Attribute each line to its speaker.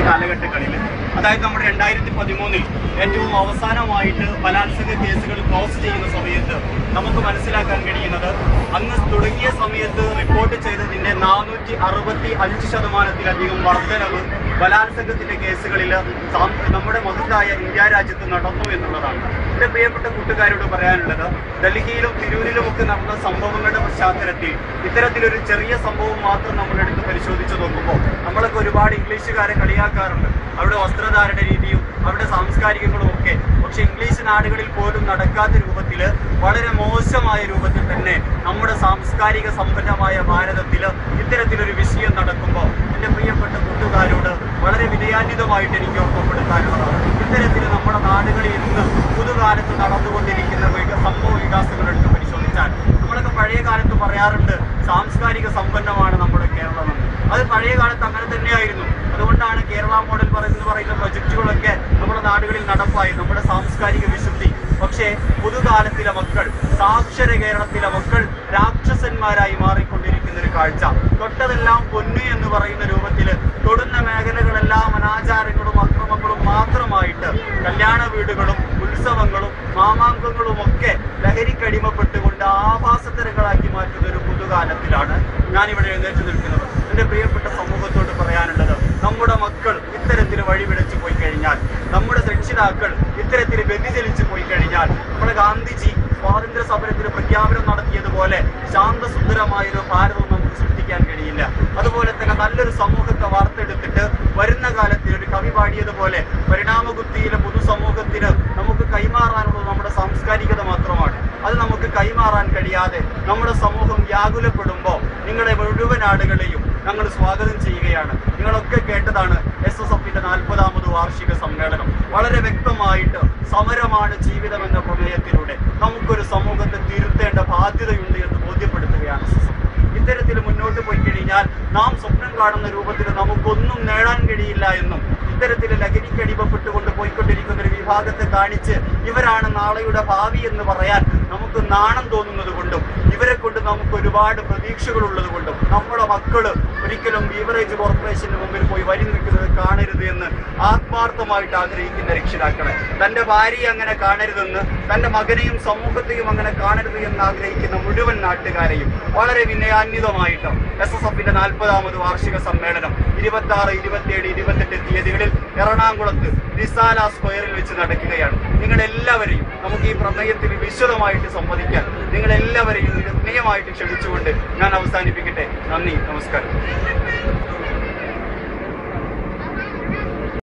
Speaker 1: കാലഘട്ടങ്ങളിൽ അതായത് നമ്മുടെ രണ്ടായിരത്തി പതിമൂന്നിൽ ഏറ്റവും അവസാനമായിട്ട് ബലാത്സംഗ കേസുകൾ ക്ലോസ് ചെയ്യുന്ന സമയത്ത് നമുക്ക് മനസ്സിലാക്കാൻ കഴിയുന്നത് അന്ന് തുടങ്ങിയ സമയത്ത് റിപ്പോർട്ട് ചെയ്തതിന്റെ നാനൂറ്റി അറുപത്തി അഞ്ച് ശതമാനത്തിലധികം വർധനവ് ബലാത്സംഗത്തിന്റെ കേസുകളിൽ സാം- നമ്മുടെ മഹത്തായ ഇന്ത്യ രാജ്യത്ത് നടന്നു എന്നുള്ളതാണ് എന്റെ പ്രിയപ്പെട്ട കൂട്ടുകാരോട് പറയാനുള്ളത് ഡൽഹിയിലും തിരൂരിലും ഒക്കെ നടന്ന സംഭവങ്ങളുടെ പശ്ചാത്തലത്തിൽ ഇത്തരത്തിലൊരു ചെറിയ സംഭവം മാത്രം നമ്മൾ എടുത്ത് പരിശോധിച്ച് നോക്കുമ്പോൾ നമ്മളൊക്കെ ഒരുപാട് ഇംഗ്ലീഷുകാരെ കളിയാക്കാറുണ്ട് അവരുടെ വസ്ത്രധാരണ രീതിയും അവരുടെ സാംസ്കാരികങ്ങളും ഒക്കെ പക്ഷെ ഇംഗ്ലീഷ് നാടുകളിൽ പോലും നടക്കാത്ത രൂപത്തിൽ വളരെ മോശമായ രൂപത്തിൽ തന്നെ നമ്മുടെ സാംസ്കാരിക സമ്പന്നമായ ഭാരതത്തിൽ ഇത്തരത്തിലൊരു വിഷയം നടക്കുമ്പോൾ എൻ്റെ പ്രിയപ്പെട്ട കൂട്ടുകാരോട് വളരെ വിനയാന്വിതമായിട്ട് എനിക്ക് ഓർമ്മപ്പെടുത്താനുള്ളതാണ് ഇത്തരത്തിൽ നമ്മുടെ നാടുകളിൽ ഇന്ന് പുതുകാലത്ത് നടന്നുകൊണ്ടിരിക്കുന്ന വിക- സംഭവ വികാസങ്ങൾ എടുത്ത് പരിശോധിച്ചാൽ നമ്മളൊക്കെ പഴയ കാലത്ത് പറയാറുണ്ട് സാംസ്കാരിക സമ്പന്നമാണ് നമ്മുടെ കേരളം എന്ന് അത് പഴയ കാലത്ത് അങ്ങനെ തന്നെയായിരുന്നു അതുകൊണ്ടാണ് കേരള മോഡൽ പറയുന്ന പറയുന്ന പ്രൊജക്ടുകളൊക്കെ നമ്മുടെ നാടുകളിൽ നടപ്പായി നമ്മുടെ സാംസ്കാരിക വിശുദ്ധി പക്ഷേ പുതുകാലത്തിലെ മക്കൾ സാക്ഷര കേരളത്തിലെ മക്കൾ രാക്ഷസന്മാരായി മാറിക്കൊണ്ടിരിക്കുന്ന ഒരു കാഴ്ച തൊട്ടതെല്ലാം പൊന്നു എന്ന് പറയുന്ന രൂപത്തിൽ തൊടുന്ന മേഖലകളെല്ലാം അനാചാരങ്ങളും അക്രമങ്ങളും മാത്രമായിട്ട് കല്യാണ വീടുകളും ഉത്സവങ്ങളും മാമാങ്കങ്ങളും ഒക്കെ ലഹരിക്കടിമപ്പെട്ടുകൊണ്ട് ആഭാസത്തരങ്ങളാക്കി മാറ്റുന്ന ഒരു പുതുകാലത്തിലാണ് ഞാനിവിടെ എഴുന്നേറ്റ് നിൽക്കുന്നത് എന്റെ പ്രിയപ്പെട്ട സമൂഹത്തോട് പറയാനുള്ളത് നമ്മുടെ മക്കൾ ഇത്തരത്തിൽ വഴിപിഴച്ചു പോയി കഴിഞ്ഞാൽ നമ്മുടെ രക്ഷിതാക്കൾ ഇത്തരത്തിൽ വ്യതിചലിച്ചു പോയി കഴിഞ്ഞാൽ നമ്മുടെ ഗാന്ധിജി സ്വാതന്ത്ര്യ സമരത്തിന് പ്രഖ്യാപനം നടത്തിയതുപോലെ ശാന്തസുന്ദരമായ ഒരു ഭാരതം നമുക്ക് സൃഷ്ടിക്കാൻ കഴിയില്ല അതുപോലെ തന്നെ നല്ലൊരു സമൂഹത്തെ വാർത്തെടുത്തിട്ട് വരുന്ന കാലത്തിൽ ഒരു കവി പാടിയതുപോലെ പരിണാമബുദ്ധിയിലെ പൊതുസമൂഹത്തിന് നമുക്ക് കൈമാറാനുള്ളത് നമ്മുടെ സാംസ്കാരികത മാത്രമാണ് അത് നമുക്ക് കൈമാറാൻ കഴിയാതെ നമ്മുടെ സമൂഹം വ്യാകുലപ്പെടുമ്പോൾ നിങ്ങളുടെ മുഴുവൻ ആളുകളെയും ഞങ്ങൾ സ്വാഗതം ചെയ്യുകയാണ് നിങ്ങളൊക്കെ കേട്ടതാണ് എസ് എസ് എഫിന്റെ നാൽപ്പതാമത് വാർഷിക സമ്മേളനം വളരെ വ്യക്തമായിട്ട് സമരമാണ് ജീവിതം എന്ന പ്രമേയത്തിലൂടെ നമുക്കൊരു സമൂഹത്തെ തിരുത്തേണ്ട ബാധ്യതയുണ്ട് എന്ന് ബോധ്യപ്പെടുത്തുകയാണ് എസ് എസ് എഫ് ഇത്തരത്തിൽ മുന്നോട്ട് പോയി കഴിഞ്ഞാൽ നാം സ്വപ്നം കാണുന്ന രൂപത്തിൽ നമുക്കൊന്നും നേടാൻ കഴിയില്ല എന്നും ഇത്തരത്തിൽ ലഹരിക്ക് അടിമപ്പെട്ടുകൊണ്ട് പോയിക്കൊണ്ടിരിക്കുന്ന ഒരു വിഭാഗത്തെ കാണിച്ച് ഇവരാണ് നാളെയുടെ ഭാവി എന്ന് പറയാൻ നമുക്ക് നാണം തോന്നുന്നത് കൊണ്ടും ഇവരെ കൊണ്ട് നമുക്ക് ഒരുപാട് പ്രതീക്ഷകളുള്ളത് കൊണ്ടും നമ്മുടെ മക്കള് ഒരിക്കലും ബീവറേജ് കോർപ്പറേഷന് മുമ്പിൽ പോയി വരി നിൽക്കുന്നത് കാണരുത് എന്ന് ആത്മാർത്ഥമായിട്ട് ആഗ്രഹിക്കുന്ന രക്ഷിതാക്കളെ തന്റെ ഭാര്യയെ അങ്ങനെ കാണരുതെന്ന് തന്റെ മകനെയും സമൂഹത്തെയും അങ്ങനെ കാണരുത് എന്ന് ആഗ്രഹിക്കുന്ന മുഴുവൻ നാട്ടുകാരെയും വളരെ വിനയാന്വിതമായിട്ട് എസ് എസ് എഫിന്റെ നാൽപ്പതാമത് വാർഷിക സമ്മേളനം ഇരുപത്തി ആറ് ഇരുപത്തിയേഴ് ഇരുപത്തെട്ട് തീയതികളിൽ എറണാകുളത്ത് റിസാല സ്ക്വയറിൽ വെച്ച് നടക്കുകയാണ് നിങ്ങളെല്ലാവരെയും നമുക്ക് ഈ പ്രമേയത്തിൽ വിശദമായിട്ട് സംവദിക്കാൻ നിങ്ങളെല്ലാവരെയും വിനയമായിട്ട് ക്ഷണിച്ചുകൊണ്ട് ഞാൻ അവസാനിപ്പിക്കട്ടെ നന്ദി നമസ്കാരം